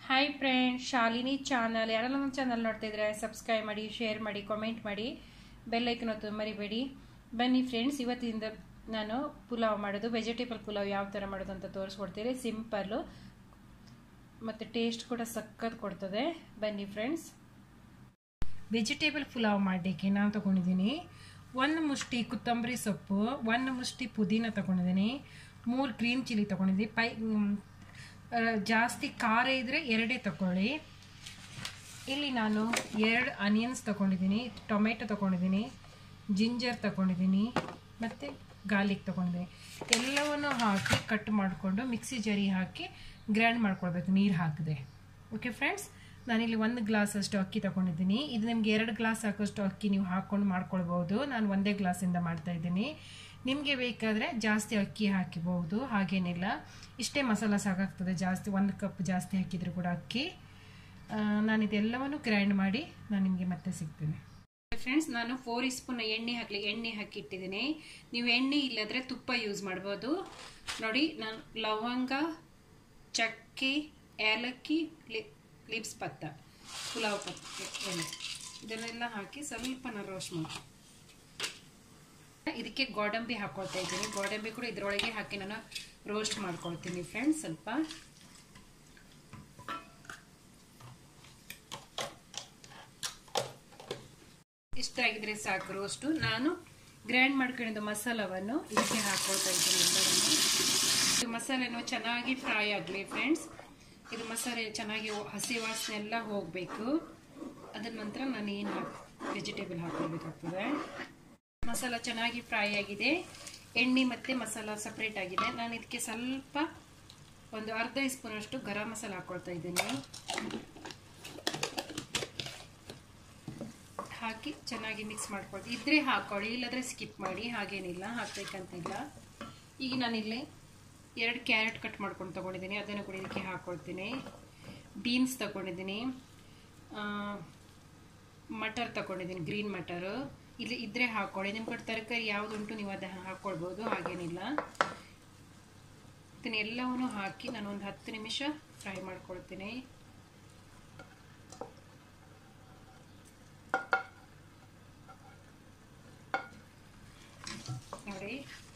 hi friend Shalini channel ಯಾರೆಲ್ಲ ನಮ್ಮ channel ನೋಡ್ತಾ ಇದ್ರೆ ಸಬ್ಸ್ಕ್ರೈಬ್ ಮಾಡಿ ಶೇರ್ ಮಾಡಿ ಕಾಮೆಂಟ್ ಮಾಡಿ ಬೆಲ್ಲೈಕನ್ ಹೊತ್ತು ಮರಿಬೇಡಿ ಬನ್ನಿ ಫ್ರೆಂಡ್ಸ್ ಇವತ್ತಿಂದ ನಾನು ಪುಲಾವ್ ಮಾಡೋದು ವೆಜಿಟೇಬಲ್ ಪುಲಾವ್ ಯಾವ ಥರ ಮಾಡೋದು ಅಂತ ತೋರಿಸ್ಕೊಡ್ತೀರಿ ಸಿಂಪಲ್ಲು ಮತ್ತು ಟೇಸ್ಟ್ ಕೂಡ ಸಖತ್ ಕೊಡ್ತದೆ ಬನ್ನಿ ಫ್ರೆಂಡ್ಸ್ ವೆಜಿಟೇಬಲ್ ಪುಲಾವ್ ಮಾಡಲಿಕ್ಕೆ ನಾನು ತೊಗೊಂಡಿದ್ದೀನಿ ಒಂದು ಮುಷ್ಟಿ ಕೊತ್ತಂಬರಿ ಸೊಪ್ಪು ಒಂದು ಮುಷ್ಟಿ ಪುದೀನ ತೊಗೊಂಡಿದ್ದೀನಿ ಮೂರು ಗ್ರೀನ್ ಚಿಲ್ಲಿ ತೊಗೊಂಡಿದ್ದೀನಿ ಪೈ ಜಾಸ್ತಿ ಖಾರ ಇದ್ದರೆ ಎರಡೇ ತಗೊಳ್ಳಿ ಇಲ್ಲಿ ನಾನು ಎರಡು ಆನಿಯನ್ಸ್ ತೊಗೊಂಡಿದ್ದೀನಿ ಟೊಮೆಟೊ ತೊಗೊಂಡಿದ್ದೀನಿ ಜಿಂಜರ್ ತೊಗೊಂಡಿದ್ದೀನಿ ಮತ್ತು ಗಾರ್ಲಿಕ್ ತೊಗೊಂಡಿದ್ದೀನಿ ಎಲ್ಲವನ್ನು ಹಾಕಿ ಕಟ್ ಮಾಡಿಕೊಂಡು ಮಿಕ್ಸಿ ಜರಿ ಹಾಕಿ ಗ್ರೈಂಡ್ ಮಾಡ್ಕೊಳ್ಬೇಕು ನೀರು ಹಾಕಿದೆ ಓಕೆ ಫ್ರೆಂಡ್ಸ್ ನಾನಿಲ್ಲಿ ಒಂದು ಗ್ಲಾಸ್ ಅಷ್ಟು ಅಕ್ಕಿ ತೊಗೊಂಡಿದ್ದೀನಿ ಇದು ನಿಮ್ಗೆ ಎರಡು ಗ್ಲಾಸ್ ಹಾಕೋಷ್ಟು ಅಕ್ಕಿ ನೀವು ಹಾಕ್ಕೊಂಡು ಮಾಡ್ಕೊಳ್ಬೋದು ನಾನು ಒಂದೇ ಗ್ಲಾಸಿಂದ ಮಾಡ್ತಾಯಿದ್ದೀನಿ ನಿಮಗೆ ಬೇಕಾದರೆ ಜಾಸ್ತಿ ಅಕ್ಕಿ ಹಾಕಿಬಹುದು ಹಾಗೇನಿಲ್ಲ ಇಷ್ಟೇ ಮಸಾಲ ಸಾಕಾಗ್ತದೆ ಜಾಸ್ತಿ ಒಂದು ಕಪ್ ಜಾಸ್ತಿ ಹಾಕಿದರೂ ಕೂಡ ಅಕ್ಕಿ ನಾನು ಇದೆಲ್ಲವನ್ನು ಗ್ರೈಂಡ್ ಮಾಡಿ ನಾನು ನಿಮಗೆ ಮತ್ತೆ ಸಿಗ್ತೀನಿ ಫ್ರೆಂಡ್ಸ್ ನಾನು ಫೋರ್ ಸ್ಪೂನ್ ಎಣ್ಣೆ ಹಾಕ್ಲಿಕ್ಕೆ ಎಣ್ಣೆ ಹಾಕಿಟ್ಟಿದ್ದೀನಿ ನೀವು ಎಣ್ಣೆ ಇಲ್ಲದ್ರೆ ತುಪ್ಪ ಯೂಸ್ ಮಾಡ್ಬೋದು ನೋಡಿ ನಾನು ಲವಂಗ ಚಕ್ಕೆ ಏಲಕ್ಕಿ ಲಿಪ್ಸ್ ಪತ್ತ ಪುಲಾವ್ ಪತ್ತ ಎಣ್ಣೆ ಇದನ್ನೆಲ್ಲ ಹಾಕಿ ಸ್ವಲ್ಪ ನಾನು ರೋಸ್ಟ್ ಮಾಡಿ ಇದಕ್ಕೆ ಗೋಡಂಬಿ ಹಾಕೊಳ್ತಾ ಇದ್ದೀನಿ ಗೋಡಂಬಿ ಕೂಡ ಇದರೊಳಗೆ ಹಾಕಿ ನಾನು ರೋಸ್ಟ್ ಮಾಡ್ಕೊಳ್ತೀನಿ ಫ್ರೆಂಡ್ಸ್ ಸ್ವಲ್ಪ ಇಷ್ಟ ಆಗಿದ್ರೆ ಸಾಕು ರೋಸ್ಟು ನಾನು ಗ್ರೈಂಡ್ ಮಾಡ್ಕೊಂಡಿದ್ದ ಮಸಾಲವನ್ನು ಇದಕ್ಕೆ ಹಾಕೊಳ್ತಾ ಇದ್ದೀನಿ ಎಲ್ಲವನ್ನು ಇದು ಮಸಾಲೆನೂ ಚೆನ್ನಾಗಿ ಫ್ರೈ ಆಗಲಿ ಫ್ರೆಂಡ್ಸ್ ಇದು ಮಸಾಲೆ ಚೆನ್ನಾಗಿ ಹಸಿ ವಾಸನೆ ಎಲ್ಲ ಹೋಗಬೇಕು ಅದರ ನಂತರ ನಾನು ಏನು ವೆಜಿಟೇಬಲ್ ಹಾಕೊಳ್ಬೇಕಾಗ್ತದೆ ಮಸಾಲ ಚೆನ್ನಾಗಿ ಫ್ರೈ ಆಗಿದೆ ಎಣ್ಣೆ ಮತ್ತು ಮಸಾಲ ಸಪ್ರೇಟ್ ಆಗಿದೆ ನಾನು ಇದಕ್ಕೆ ಸ್ವಲ್ಪ ಒಂದು ಅರ್ಧ ಸ್ಪೂನಷ್ಟು ಗರಂ ಮಸಾಲ ಹಾಕ್ಕೊಳ್ತಾ ಇದ್ದೀನಿ ಹಾಕಿ ಚೆನ್ನಾಗಿ ಮಿಕ್ಸ್ ಮಾಡ್ಕೊಳ್ತೀನಿ ಇದ್ರೆ ಹಾಕೊಳ್ಳಿ ಇಲ್ಲದ್ರೆ ಸ್ಕಿಪ್ ಮಾಡಿ ಹಾಗೇನಿಲ್ಲ ಹಾಕ್ಬೇಕಂತಿಲ್ಲ ಈಗ ನಾನಿಲ್ಲಿ ಎರಡು ಕ್ಯಾರೆಟ್ ಕಟ್ ಮಾಡ್ಕೊಂಡು ತೊಗೊಂಡಿದ್ದೀನಿ ಅದನ್ನು ಕೂಡ ಇದಕ್ಕೆ ಹಾಕ್ಕೊಳ್ತೀನಿ ಬೀನ್ಸ್ ತೊಗೊಂಡಿದ್ದೀನಿ ಮಟರ್ ತಗೊಂಡಿದ್ದೀನಿ ಗ್ರೀನ್ ಮಟರು ಇಲ್ಲಿ ಇದ್ರೆ ಹಾಕೊಳ್ಳಿ ನಿಮ್ಮ ಕಡೆ ತರಕಾರಿ ಯಾವುದುಂಟು ನೀವು ಅದನ್ನು ಹಾಕ್ಕೊಳ್ಬೋದು ಹಾಗೇನಿಲ್ಲ ಇದನ್ನ ಎಲ್ಲವನ್ನು ಹಾಕಿ ನಾನು ಒಂದು ಹತ್ತು ನಿಮಿಷ ಫ್ರೈ ಮಾಡ್ಕೊಳ್ತೀನಿ ನೋಡಿ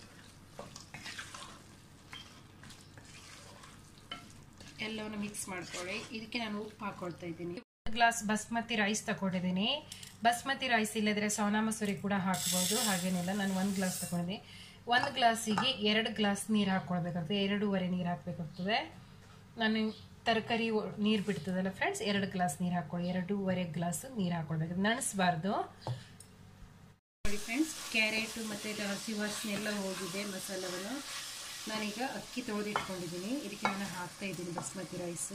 ಎಲ್ಲವನ್ನು ಮಿಕ್ಸ್ ಮಾಡ್ಕೊಳ್ಳಿ ಇದಕ್ಕೆ ನಾನು ಉಪ್ಪು ಹಾಕೊಳ್ತಾ ಇದ್ದೀನಿ ಗ್ಲಾಸ್ ಬಸ್ಮತಿ ರೈಸ್ ತಗೊಂಡಿದ್ದೀನಿ ಬಸ್ಮತಿ ರೈಸ್ ಇಲ್ಲದ್ರೆ ಸೋನಾ ಮಸೂರಿ ಕೂಡ ಹಾಕ್ಬೋದು ಹಾಗೇನಿಲ್ಲ ನಾನು ಒಂದು ಗ್ಲಾಸ್ ತಗೊಂಡಿದ್ದೀನಿ ಒಂದು ಗ್ಲಾಸಿಗೆ ಎರಡು ಗ್ಲಾಸ್ ನೀರು ಹಾಕ್ಕೊಳ್ಬೇಕಾಗ್ತದೆ ಎರಡೂವರೆ ನೀರು ಹಾಕಬೇಕಾಗ್ತದೆ ನಾನು ತರಕಾರಿ ನೀರು ಬಿಡ್ತದಲ್ಲ ಫ್ರೆಂಡ್ಸ್ ಎರಡು ಗ್ಲಾಸ್ ನೀರು ಹಾಕ್ಕೊಳ್ಳಿ ಎರಡೂವರೆ ಗ್ಲಾಸ್ ನೀರು ಹಾಕ್ಕೊಳ್ಬೇಕು ನೆನೆಸ್ಬಾರ್ದು ನೋಡಿ ಫ್ರೆಂಡ್ಸ್ ಕ್ಯಾರೆಟು ಮತ್ತು ಹಸಿ ವಾಸನೆ ಎಲ್ಲ ಹೋಗಿದೆ ಮಸಾಲವನ್ನು ನಾನೀಗ ಅಕ್ಕಿ ತೊಳೆದಿಟ್ಕೊಂಡಿದ್ದೀನಿ ಇದಕ್ಕೆ ನಾನು ಹಾಕ್ತಾ ಇದ್ದೀನಿ ಬಸ್ಮತಿ ರೈಸ್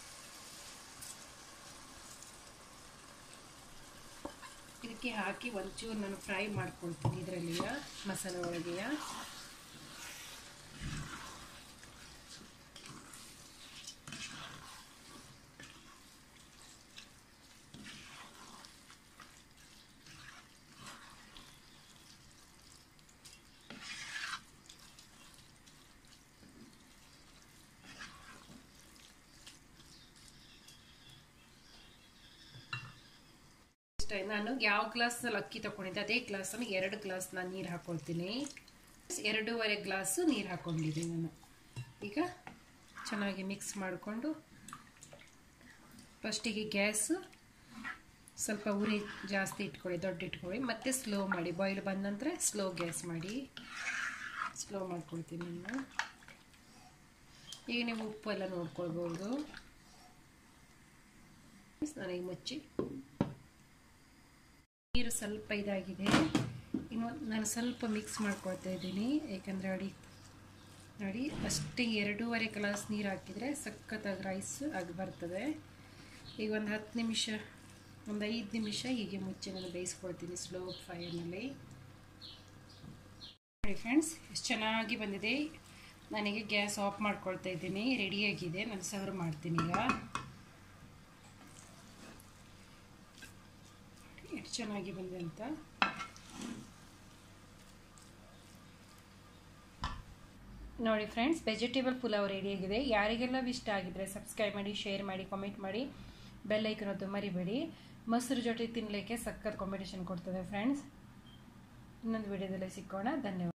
ಇದಕ್ಕೆ ಹಾಕಿ ಒಂಚೂರು ನಾನು ಫ್ರೈ ಮಾಡ್ಕೊಳ್ತೀನಿ ಇದರಲ್ಲಿಯ ಮಸಾಲೆ ಒಳಗೆಯ ನಾನು ಯಾವ ಗ್ಲಾಸಲ್ಲಿ ಅಕ್ಕಿ ತಗೊಂಡಿದ್ದೆ ಅದೇ ಗ್ಲಾಸನ್ನು ಎರಡು ಗ್ಲಾಸ್ ನಾನು ನೀರು ಹಾಕೊಳ್ತೀನಿ ಎರಡೂವರೆ ಗ್ಲಾಸು ನೀರು ಹಾಕೊಂಡಿದ್ದೀನಿ ನಾನು ಈಗ ಚೆನ್ನಾಗಿ ಮಿಕ್ಸ್ ಮಾಡಿಕೊಂಡು ಫಸ್ಟಿಗೆ ಗ್ಯಾಸು ಸ್ವಲ್ಪ ಉರಿ ಜಾಸ್ತಿ ಇಟ್ಕೊಳ್ಳಿ ದೊಡ್ಡ ಇಟ್ಕೊಳ್ಳಿ ಮತ್ತೆ ಸ್ಲೋ ಮಾಡಿ ಬಾಯ್ಲ್ ಬಂದ ನಂತರ ಸ್ಲೋ ಗ್ಯಾಸ್ ಮಾಡಿ ಸ್ಲೋ ಮಾಡ್ಕೊಳ್ತೀನಿ ನಾನು ಈಗ ನೀವು ಉಪ್ಪು ಎಲ್ಲ ನೋಡ್ಕೊಳ್ಬೋದು ನನಗೆ ಮುಚ್ಚಿ ನೀರು ಸ್ವಲ್ಪ ಇದಾಗಿದೆ ಇನ್ನು ನಾನು ಸ್ವಲ್ಪ ಮಿಕ್ಸ್ ಮಾಡ್ಕೊಳ್ತಾ ಇದ್ದೀನಿ ಯಾಕಂದರೆ ಅಡಿ ನೋಡಿ ಅಷ್ಟೇ ಎರಡೂವರೆ ಗ್ಲಾಸ್ ನೀರು ಹಾಕಿದರೆ ಸಖತ್ತಾಗಿ ರೈಸ್ ಆಗಿ ಬರ್ತದೆ ಈಗ ಒಂದು ಹತ್ತು ನಿಮಿಷ ಒಂದು ಐದು ನಿಮಿಷ ಹೀಗೆ ಮುಚ್ಚಿ ನಾನು ಬೇಯಿಸ್ಕೊಳ್ತೀನಿ ಸ್ಲೋ ಫೈರ್ನಲ್ಲಿ ನೋಡಿ ಫ್ರೆಂಡ್ಸ್ ಎಷ್ಟು ಚೆನ್ನಾಗಿ ಬಂದಿದೆ ನನಗೆ ಗ್ಯಾಸ್ ಆಫ್ ಮಾಡ್ಕೊಳ್ತಾ ಇದ್ದೀನಿ ರೆಡಿಯಾಗಿದೆ ನಾನು ಸರ್ವ್ ಮಾಡ್ತೀನಿ ಈಗ ಎಷ್ಟು ಚೆನ್ನಾಗಿ ಬಂದಿದೆ ಅಂತ ನೋಡಿ ಫ್ರೆಂಡ್ಸ್ ವೆಜಿಟೇಬಲ್ ಪುಲಾವ್ ರೆಡಿಯಾಗಿದೆ ಯಾರಿಗೆಲ್ಲ ಇಷ್ಟ ಆಗಿದ್ರೆ ಸಬ್ಸ್ಕ್ರೈಬ್ ಮಾಡಿ ಶೇರ್ ಮಾಡಿ ಕಾಮೆಂಟ್ ಮಾಡಿ ಬೆಲ್ ಐಕನ್ ಹೊತ್ತು ಮರಿಬೇಡಿ ಮೊಸರು ಜೊತೆ ತಿನ್ನಲಿಕ್ಕೆ ಸಖತ್ ಕಾಂಬಿನೇಷನ್ ಕೊಡ್ತದೆ ಫ್ರೆಂಡ್ಸ್ ಇನ್ನೊಂದು ವಿಡಿಯೋದಲ್ಲಿ ಸಿಕ್ಕೋಣ ಧನ್ಯವಾದ